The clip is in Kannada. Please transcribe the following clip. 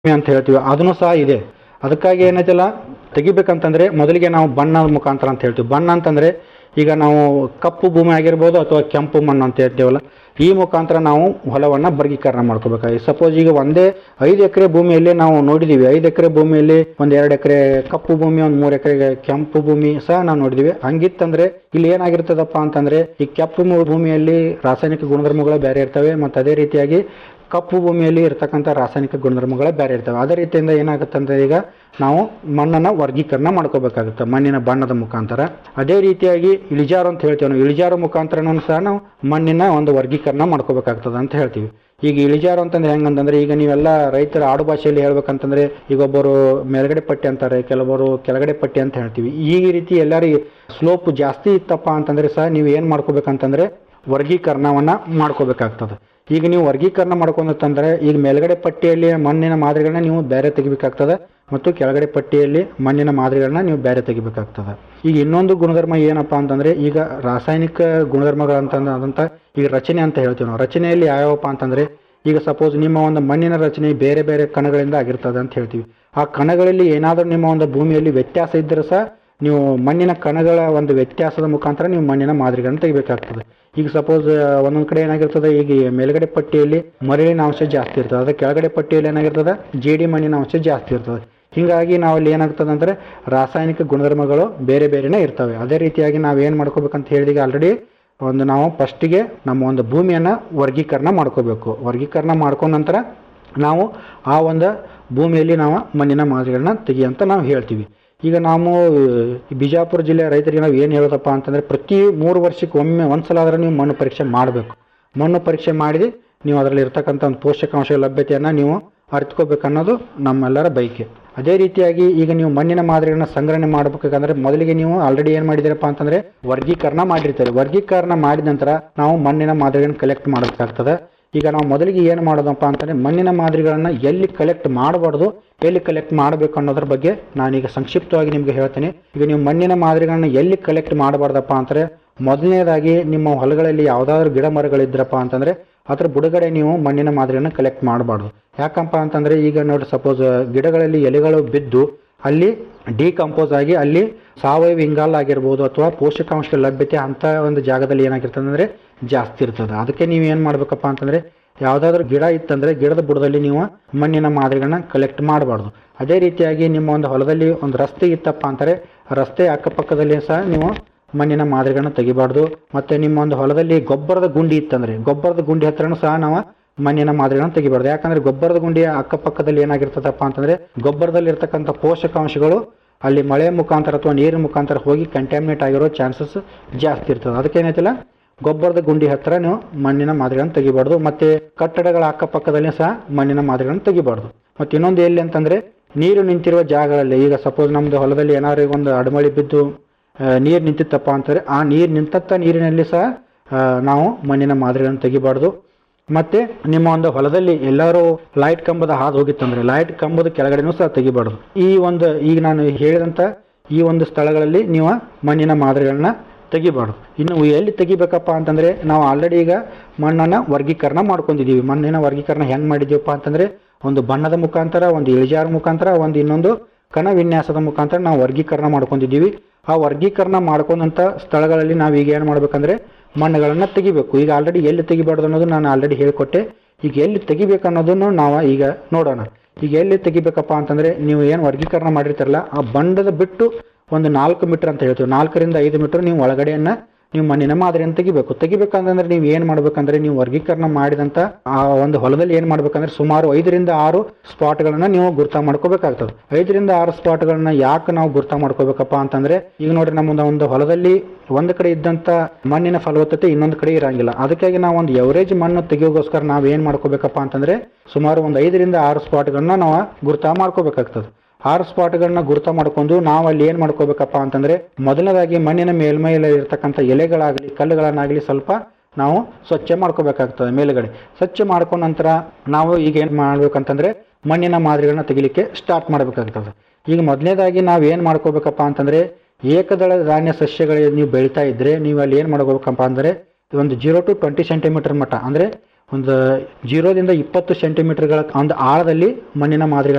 ಅಂತ ಹೇಳ್ತೀವಿ ಅದನ್ನು ಸಹ ಇದೆ ಅದಕ್ಕಾಗಿ ಏನೈತಲ್ಲ ತೆಗಿಬೇಕಂತಂದ್ರೆ ಮೊದಲಿಗೆ ನಾವು ಬಣ್ಣದ ಮುಖಾಂತರ ಅಂತ ಹೇಳ್ತೀವಿ ಬಣ್ಣ ಅಂತಂದ್ರೆ ಈಗ ನಾವು ಕಪ್ಪು ಭೂಮಿ ಆಗಿರ್ಬೋದು ಅಥವಾ ಕೆಂಪು ಮಣ್ಣು ಅಂತ ಹೇಳ್ತೀವಲ್ಲ ಈ ಮುಖಾಂತರ ನಾವು ಹೊಲವನ್ನು ವರ್ಗೀಕರಣ ಮಾಡ್ಕೋಬೇಕಾಗಿ ಸಪೋಸ್ ಈಗ ಒಂದೇ ಐದು ಎಕರೆ ಭೂಮಿಯಲ್ಲಿ ನಾವು ನೋಡಿದೀವಿ ಐದು ಎಕರೆ ಭೂಮಿಯಲ್ಲಿ ಒಂದ್ ಎರಡು ಎಕರೆ ಕಪ್ಪು ಭೂಮಿ ಒಂದು ಮೂರು ಎಕರೆ ಕೆಂಪು ಭೂಮಿ ಸಹ ನಾವು ನೋಡಿದೀವಿ ಹಂಗಿತ್ತಂದ್ರೆ ಇಲ್ಲಿ ಏನಾಗಿರ್ತದಪ್ಪ ಅಂತಂದ್ರೆ ಈ ಕೆಂಪು ಮು- ಭೂಮಿಯಲ್ಲಿ ರಾಸಾಯನಿಕ ಗುಣಧರ್ಮಗಳು ಬೇರೆ ಇರ್ತವೆ ಮತ್ತು ಅದೇ ರೀತಿಯಾಗಿ ಕಪ್ಪು ಭೂಮಿಯಲ್ಲಿ ಇರ್ತಕ್ಕಂಥ ರಾಸಾಯನಿಕ ಗುಣಧರ್ಮಗಳೇ ಬೇರೆ ಇರ್ತವೆ ಅದೇ ರೀತಿಯಿಂದ ಏನಾಗುತ್ತೆ ಅಂದ್ರೆ ಈಗ ನಾವು ಮಣ್ಣನ್ನ ವರ್ಗೀಕರಣ ಮಾಡ್ಕೋಬೇಕಾಗುತ್ತೆ ಮಣ್ಣಿನ ಬಣ್ಣದ ಮುಖಾಂತರ ಅದೇ ರೀತಿಯಾಗಿ ಇಳಿಜಾರು ಅಂತ ಹೇಳ್ತೀವಿ ನಾವು ಇಳಿಜಾರು ಮುಖಾಂತರನೂ ಸಹ ನಾವು ಮಣ್ಣಿನ ಒಂದು ವರ್ಗೀಕರಣ ಮಾಡ್ಕೋಬೇಕಾಗ್ತದೆ ಅಂತ ಹೇಳ್ತೀವಿ ಈಗ ಇಳಿಜಾರು ಅಂತಂದ್ರೆ ಹೆಂಗಂತಂದ್ರೆ ಈಗ ನೀವೆಲ್ಲ ರೈತರ ಆಡು ಭಾಷೆಯಲ್ಲಿ ಹೇಳ್ಬೇಕಂತಂದ್ರೆ ಈಗ ಒಬ್ಬರು ಮೇಲ್ಗಡೆ ಪಟ್ಟಿ ಅಂತಾರೆ ಕೆಲವರು ಕೆಳಗಡೆ ಪಟ್ಟಿ ಅಂತ ಹೇಳ್ತೀವಿ ಈ ರೀತಿ ಎಲ್ಲರೂ ಸ್ಲೋಪ್ ಜಾಸ್ತಿ ಇತ್ತಪ್ಪ ಅಂತಂದ್ರೆ ಸಹ ನೀವು ಏನ್ ಮಾಡ್ಕೋಬೇಕಂತಂದ್ರೆ ವರ್ಗೀಕರಣವನ್ನ ಮಾಡ್ಕೋಬೇಕಾಗ್ತದೆ ಈಗ ನೀವು ವರ್ಗೀಕರಣ ಮಾಡ್ಕೊಂಡಂತಂದ್ರೆ ಈಗ ಮೇಲ್ಗಡೆ ಪಟ್ಟಿಯಲ್ಲಿ ಮಣ್ಣಿನ ಮಾದರಿಗಳನ್ನ ನೀವು ಬೇರೆ ತೆಗಿಬೇಕಾಗ್ತದೆ ಮತ್ತು ಕೆಳಗಡೆ ಪಟ್ಟಿಯಲ್ಲಿ ಮಣ್ಣಿನ ಮಾದರಿಗಳನ್ನ ನೀವು ಬೇರೆ ತೆಗಿಬೇಕಾಗ್ತದೆ ಈಗ ಇನ್ನೊಂದು ಗುಣಧರ್ಮ ಏನಪ್ಪಾ ಅಂತಂದ್ರೆ ಈಗ ರಾಸಾಯನಿಕ ಗುಣಧರ್ಮಗಳಂತ ಈಗ ರಚನೆ ಅಂತ ಹೇಳ್ತೀವಿ ನಾವು ರಚನೆಯಲ್ಲಿ ಯಾವ್ಯಾವಪ್ಪ ಅಂತಂದ್ರೆ ಈಗ ಸಪೋಸ್ ನಿಮ್ಮ ಒಂದು ಮಣ್ಣಿನ ರಚನೆ ಬೇರೆ ಬೇರೆ ಕಣಗಳಿಂದ ಆಗಿರ್ತದೆ ಅಂತ ಹೇಳ್ತೀವಿ ಆ ಕಣಗಳಲ್ಲಿ ಏನಾದರೂ ನಿಮ್ಮ ಒಂದು ಭೂಮಿಯಲ್ಲಿ ವ್ಯತ್ಯಾಸ ಇದ್ದರೆ ಸಹ ನೀವು ಮಣ್ಣಿನ ಕಣಗಳ ಒಂದು ವ್ಯತ್ಯಾಸದ ಮುಖಾಂತರ ನೀವು ಮಣ್ಣಿನ ಮಾದರಿಗಳನ್ನು ತೆಗಿಬೇಕಾಗ್ತದೆ ಈಗ ಸಪೋಸ್ ಒಂದೊಂದು ಕಡೆ ಏನಾಗಿರ್ತದೆ ಈಗ ಮೇಲ್ಗಡೆ ಪಟ್ಟಿಯಲ್ಲಿ ಮರಳಿನ ಅಂಶ ಜಾಸ್ತಿ ಇರ್ತದೆ ಅದೇ ಕೆಳಗಡೆ ಪಟ್ಟಿಯಲ್ಲಿ ಏನಾಗಿರ್ತದೆ ಜೇಡಿ ಮಣ್ಣಿನ ಅಂಶ ಜಾಸ್ತಿ ಇರ್ತದೆ ಹೀಗಾಗಿ ನಾವಲ್ಲಿ ಏನಾಗ್ತದೆ ಅಂದ್ರೆ ರಾಸಾಯನಿಕ ಗುಣಧರ್ಮಗಳು ಬೇರೆ ಬೇರೆನೇ ಇರ್ತವೆ ಅದೇ ರೀತಿಯಾಗಿ ನಾವು ಏನು ಮಾಡ್ಕೋಬೇಕಂತ ಹೇಳಿದೀಗ ಆಲ್ರೆಡಿ ಒಂದು ನಾವು ಫಸ್ಟಿಗೆ ನಮ್ಮ ಒಂದು ಭೂಮಿಯನ್ನು ವರ್ಗೀಕರಣ ಮಾಡ್ಕೋಬೇಕು ವರ್ಗೀಕರಣ ಮಾಡ್ಕೊಂಡ ನಂತರ ನಾವು ಆ ಒಂದು ಭೂಮಿಯಲ್ಲಿ ನಾವು ಮಣ್ಣಿನ ಮಾದರಿಗಳನ್ನ ತೆಗಿಯಂತ ನಾವು ಹೇಳ್ತೀವಿ ಈಗ ನಾವು ಈ ಬಿಜಾಪುರ ಜಿಲ್ಲೆಯ ರೈತರಿಗೆ ನಾವು ಏನು ಹೇಳೋದಪ್ಪ ಅಂತಂದ್ರೆ ಪ್ರತಿ ಮೂರು ವರ್ಷಕ್ಕೆ ಒಮ್ಮೆ ಒಂದ್ಸಲ ಆದ್ರೆ ನೀವು ಮಣ್ಣು ಪರೀಕ್ಷೆ ಮಾಡಬೇಕು ಮಣ್ಣು ಪರೀಕ್ಷೆ ಮಾಡಿ ನೀವು ಅದರಲ್ಲಿ ಇರ್ತಕ್ಕಂಥ ಒಂದು ಪೋಷಕಾಂಶ ಲಭ್ಯತೆಯನ್ನು ನೀವು ಅರಿತುಕೋಬೇಕನ್ನೋದು ನಮ್ಮೆಲ್ಲರ ಬಯಕೆ ಅದೇ ರೀತಿಯಾಗಿ ಈಗ ನೀವು ಮಣ್ಣಿನ ಮಾದರಿಗಳನ್ನ ಸಂಗ್ರಹಣೆ ಮಾಡಬೇಕಂದ್ರೆ ಮೊದಲಿಗೆ ನೀವು ಆಲ್ರೆಡಿ ಏನು ಮಾಡಿದಿರಪ್ಪ ಅಂತಂದ್ರೆ ವರ್ಗೀಕರಣ ಮಾಡಿರ್ತಾರೆ ವರ್ಗೀಕರಣ ಮಾಡಿದ ನಂತರ ನಾವು ಮಣ್ಣಿನ ಮಾದರಿಗಳನ್ನ ಕಲೆಕ್ಟ್ ಮಾಡಬೇಕಾಗ್ತದೆ ಈಗ ನಾವು ಮೊದಲಿಗೆ ಏನು ಮಾಡೋದಪ್ಪ ಅಂತಂದ್ರೆ ಮಣ್ಣಿನ ಮಾದರಿಗಳನ್ನ ಎಲ್ಲಿ ಕಲೆಕ್ಟ್ ಮಾಡಬಾರ್ದು ಎಲ್ಲಿ ಕಲೆಕ್ಟ್ ಮಾಡಬೇಕು ಅನ್ನೋದ್ರ ಬಗ್ಗೆ ನಾನೀಗ ಸಂಕ್ಷಿಪ್ತವಾಗಿ ನಿಮ್ಗೆ ಹೇಳ್ತೇನೆ ಈಗ ನೀವು ಮಣ್ಣಿನ ಮಾದರಿಗಳನ್ನ ಎಲ್ಲಿ ಕಲೆಕ್ಟ್ ಮಾಡಬಾರ್ದಪ್ಪ ಅಂತಂದ್ರೆ ಮೊದಲನೇದಾಗಿ ನಿಮ್ಮ ಹೊಲಗಳಲ್ಲಿ ಯಾವ್ದಾದ್ರು ಗಿಡ ಮರಗಳಿದ್ರಪ್ಪ ಅಂತಂದ್ರೆ ಅದ್ರ ಬುಡಗಡೆ ನೀವು ಮಣ್ಣಿನ ಮಾದರಿಯನ್ನು ಕಲೆಕ್ಟ್ ಮಾಡಬಾರ್ದು ಯಾಕಪ್ಪ ಅಂತಂದ್ರೆ ಈಗ ನೋಡಿ ಸಪೋಸ್ ಗಿಡಗಳಲ್ಲಿ ಎಲೆಗಳು ಬಿದ್ದು ಅಲ್ಲಿ ಡಿಕಂಪೋಸ್ ಆಗಿ ಅಲ್ಲಿ ಸಾವಯವ ಇಂಗಾಲ ಆಗಿರ್ಬೋದು ಅಥವಾ ಪೋಷಕಾಂಶ ಲಭ್ಯತೆ ಅಂತ ಒಂದು ಜಾಗದಲ್ಲಿ ಏನಾಗಿರ್ತದೆ ಅಂದ್ರೆ ಜಾಸ್ತಿ ಇರ್ತದೆ ಅದಕ್ಕೆ ನೀವು ಏನ್ ಮಾಡ್ಬೇಕಪ್ಪ ಅಂತಂದ್ರೆ ಯಾವ್ದಾದ್ರು ಗಿಡ ಇತ್ತಂದ್ರೆ ಗಿಡದ ಬುಡದಲ್ಲಿ ನೀವು ಮಣ್ಣಿನ ಮಾದರಿಗಳನ್ನ ಕಲೆಕ್ಟ್ ಮಾಡಬಾರ್ದು ಅದೇ ರೀತಿಯಾಗಿ ನಿಮ್ಮ ಒಂದು ಹೊಲದಲ್ಲಿ ಒಂದು ರಸ್ತೆ ಇತ್ತಪ್ಪ ಅಂತಾರೆ ರಸ್ತೆ ಅಕ್ಕಪಕ್ಕದಲ್ಲಿ ಸಹ ನೀವು ಮಣ್ಣಿನ ಮಾದರಿಗಳನ್ನ ತೆಗಿಬಾರ್ದು ಮತ್ತೆ ನಿಮ್ಮ ಒಂದು ಹೊಲದಲ್ಲಿ ಗೊಬ್ಬರದ ಗುಂಡಿ ಇತ್ತಂದ್ರೆ ಗೊಬ್ಬರದ ಗುಂಡಿ ಹತ್ರನೂ ಸಹ ನಾವು ಮಣ್ಣಿನ ಮಾದರಿಗಳನ್ನ ತೆಗಿಬಾರ್ದು ಯಾಕಂದ್ರೆ ಗೊಬ್ಬರದ ಗುಂಡಿಯ ಅಕ್ಕಪಕ್ಕದಲ್ಲಿ ಏನಾಗಿರ್ತದಪ್ಪ ಅಂತಂದ್ರೆ ಗೊಬ್ಬರದಲ್ಲಿ ಇರ್ತಕ್ಕಂಥ ಪೋಷಕಾಂಶಗಳು ಅಲ್ಲಿ ಮಳೆ ಮುಖಾಂತರ ಅಥವಾ ನೀರಿನ ಮುಖಾಂತರ ಹೋಗಿ ಕಂಟ್ಯಾಮಿನೇಟ್ ಆಗಿರೋ ಚಾನ್ಸಸ್ ಜಾಸ್ತಿ ಇರ್ತದೆ ಅದಕ್ಕೆ ಏನೈತಿಲ್ಲ ಗೊಬ್ಬರದ ಗುಂಡಿ ಹತ್ರ ನೀವು ಮಣ್ಣಿನ ಮಾದರಿಗಳನ್ನು ತೆಗಿಬಾರ್ದು ಮತ್ತೆ ಕಟ್ಟಡಗಳ ಅಕ್ಕಪಕ್ಕದಲ್ಲಿ ಸಹ ಮಣ್ಣಿನ ಮಾದರಿಗಳನ್ನು ತೆಗಿಬಾರ್ದು ಮತ್ತೆ ಇನ್ನೊಂದು ಎಲ್ಲಿ ಅಂತಂದ್ರೆ ನೀರು ನಿಂತಿರುವ ಜಾಗಗಳಲ್ಲಿ ಈಗ ಸಪೋಸ್ ನಮ್ದು ಹೊಲದಲ್ಲಿ ಏನಾದ್ರು ಈಗ ಒಂದು ಅಡಮಳಿ ಬಿದ್ದು ನೀರು ನಿಂತಿತ್ತಪ್ಪ ಅಂತಂದ್ರೆ ಆ ನೀರು ನಿಂತತ್ತ ನೀರಿನಲ್ಲಿ ಸಹ ಆ, ನಾವು ಮಣ್ಣಿನ ಮಾದರಿಗಳನ್ನು ತೆಗಿಬಾರ್ದು ಮತ್ತೆ ನಿಮ್ಮ ಒಂದು ಹೊಲದಲ್ಲಿ ಎಲ್ಲರೂ ಲೈಟ್ ಕಂಬದ ಹಾದು ಹೋಗಿತ್ತಂದ್ರೆ ಲೈಟ್ ಕಂಬದ ಕೆಳಗಡೆನೂ ಸಹ ತೆಗಿಬಾರ್ದು ಈ ಒಂದು ಈಗ ನಾನು ಹೇಳಿದಂತ ಈ ಒಂದು ಸ್ಥಳಗಳಲ್ಲಿ ನೀವು ಮಣ್ಣಿನ ಮಾದರಿಗಳನ್ನ ತೆಗಿಬಾರ್ದು ಇನ್ನು ಎಲ್ಲಿ ತೆಗಿಬೇಕಪ್ಪ ಅಂತಂದ್ರೆ ನಾವು ಆಲ್ರೆಡಿ ಈಗ ಮಣ್ಣನ್ನ ವರ್ಗೀಕರಣ ಮಾಡ್ಕೊಂಡಿದೀವಿ ಮಣ್ಣಿನ ವರ್ಗೀಕರಣ ಹೆಂಗ್ ಮಾಡಿದೀವಪ್ಪ ಅಂತಂದ್ರೆ ಒಂದು ಬಣ್ಣದ ಮುಖಾಂತರ ಒಂದು ಇಳಿಜಾರ ಮುಖಾಂತರ ಒಂದು ಇನ್ನೊಂದು ಕಣ ವಿನ್ಯಾಸದ ಮುಖಾಂತರ ನಾವು ವರ್ಗೀಕರಣ ಮಾಡ್ಕೊಂಡಿದ್ದೀವಿ ಆ ವರ್ಗೀಕರಣ ಮಾಡ್ಕೊಂಡಂತ ಸ್ಥಳಗಳಲ್ಲಿ ನಾವು ಈಗ ಏನು ಮಾಡ್ಬೇಕಂದ್ರೆ ಮಣ್ಣುಗಳನ್ನ ತೆಗಿಬೇಕು ಈಗ ಆಲ್ರೆಡಿ ಎಲ್ಲಿ ತೆಗಿಬಾರ್ದು ಅನ್ನೋದು ನಾನು ಆಲ್ರೆಡಿ ಹೇಳ್ಕೊಟ್ಟೆ ಈಗ ಎಲ್ಲಿ ತೆಗಿಬೇಕು ಅನ್ನೋದನ್ನು ನಾವು ಈಗ ನೋಡೋಣ ಈಗ ಎಲ್ಲಿ ತೆಗಿಬೇಕಪ್ಪ ಅಂತಂದ್ರೆ ನೀವು ಏನು ವರ್ಗೀಕರಣ ಮಾಡಿರ್ತಾರಲ್ಲ ಆ ಬಂಡದ ಬಿಟ್ಟು ಒಂದು ನಾಲ್ಕು ಮೀಟರ್ ಅಂತ ಹೇಳ್ತೀವಿ ನಾಲ್ಕರಿಂದ ಐದು ಮೀಟರ್ ನೀವು ಒಳಗಡೆಯನ್ನ ನೀವು ಮಣ್ಣಿನ ಮಾದರಿಯನ್ನು ತೆಗಿಬೇಕು ತೆಗಿಬೇಕಂತಂದ್ರೆ ನೀವು ಏನ್ ಮಾಡ್ಬೇಕಂದ್ರೆ ನೀವು ವರ್ಗೀಕರಣ ಮಾಡಿದಂತ ಆ ಒಂದು ಹೊಲದಲ್ಲಿ ಏನ್ ಮಾಡ್ಬೇಕಂದ್ರೆ ಸುಮಾರು ಐದರಿಂದ ಆರು ಸ್ಪಾಟ್ಗಳನ್ನ ನೀವು ಗುರ್ತ ಮಾಡ್ಕೋಬೇಕಾಗ್ತದೆ ಐದರಿಂದ ಆರು ಸ್ಪಾಟ್ಗಳನ್ನ ಯಾಕೆ ನಾವು ಗುರ್ತ ಮಾಡ್ಕೋಬೇಕಪ್ಪ ಅಂತಂದ್ರೆ ಈಗ ನೋಡ್ರಿ ನಮ್ಮ ಒಂದು ಹೊಲದಲ್ಲಿ ಒಂದು ಕಡೆ ಇದ್ದಂತ ಮಣ್ಣಿನ ಫಲವತ್ತತೆ ಇನ್ನೊಂದು ಕಡೆ ಇರಂಗಿಲ್ಲ ಅದಕ್ಕಾಗಿ ನಾವು ಒಂದು ಎವರೇಜ್ ಮಣ್ಣು ತೆಗಿಯೋಗೋಸ್ಕರ ನಾವು ಏನ್ ಮಾಡ್ಕೋಬೇಕಪ್ಪ ಅಂತಂದ್ರೆ ಸುಮಾರು ಒಂದು ಐದರಿಂದ ಆರು ಸ್ಪಾಟ್ಗಳನ್ನ ನಾವು ಗುರ್ತ ಮಾಡ್ಕೋಬೇಕಾಗ್ತದೆ ಆರು ಸ್ಪಾಟ್ಗಳನ್ನ ಗುರುತ ಮಾಡ್ಕೊಂಡು ನಾವು ಅಲ್ಲಿ ಏನ್ ಮಾಡ್ಕೋಬೇಕಪ್ಪ ಅಂತಂದ್ರೆ ಮೊದಲನೇದಾಗಿ ಮಣ್ಣಿನ ಮೇಲ್ಮೈಯಲ್ಲಿ ಇರ್ತಕ್ಕಂಥ ಎಲೆಗಳಾಗಲಿ ಕಲ್ಲುಗಳನ್ನಾಗಲಿ ಸ್ವಲ್ಪ ನಾವು ಸ್ವಚ್ಛ ಮಾಡ್ಕೋಬೇಕಾಗ್ತದೆ ಮೇಲುಗಡೆ ಸ್ವಚ್ಛ ಮಾಡ್ಕೊಂಡ ನಂತರ ನಾವು ಈಗ ಏನ್ ಮಾಡ್ಬೇಕಂತಂದ್ರೆ ಮಣ್ಣಿನ ಮಾದರಿಗಳನ್ನ ತೆಗಿಲಿಕ್ಕೆ ಸ್ಟಾರ್ಟ್ ಮಾಡ್ಬೇಕಾಗ್ತದೆ ಈಗ ಮೊದಲನೇದಾಗಿ ನಾವು ಏನ್ ಮಾಡ್ಕೋಬೇಕಪ್ಪ ಅಂತಂದ್ರೆ ಏಕದಳ ಧಾನ್ಯ ಸಸ್ಯಗಳು ನೀವು ಬೆಳಿತಾ ಇದ್ರೆ ನೀವು ಅಲ್ಲಿ ಏನ್ ಮಾಡ್ಕೋಬೇಕಪ್ಪ ಅಂದ್ರೆ ಒಂದು ಜೀರೋ ಟು ಟ್ವೆಂಟಿ ಸೆಂಟಿಮೀಟರ್ ಮಟ್ಟ ಅಂದ್ರೆ ಒಂದು ಜೀರೋದಿಂದ ಇಪ್ಪತ್ತು ಸೆಂಟಿಮೀಟರ್ಗಳ ಒಂದು ಆಳದಲ್ಲಿ ಮಣ್ಣಿನ ಮಾದರಿಗಳನ್ನ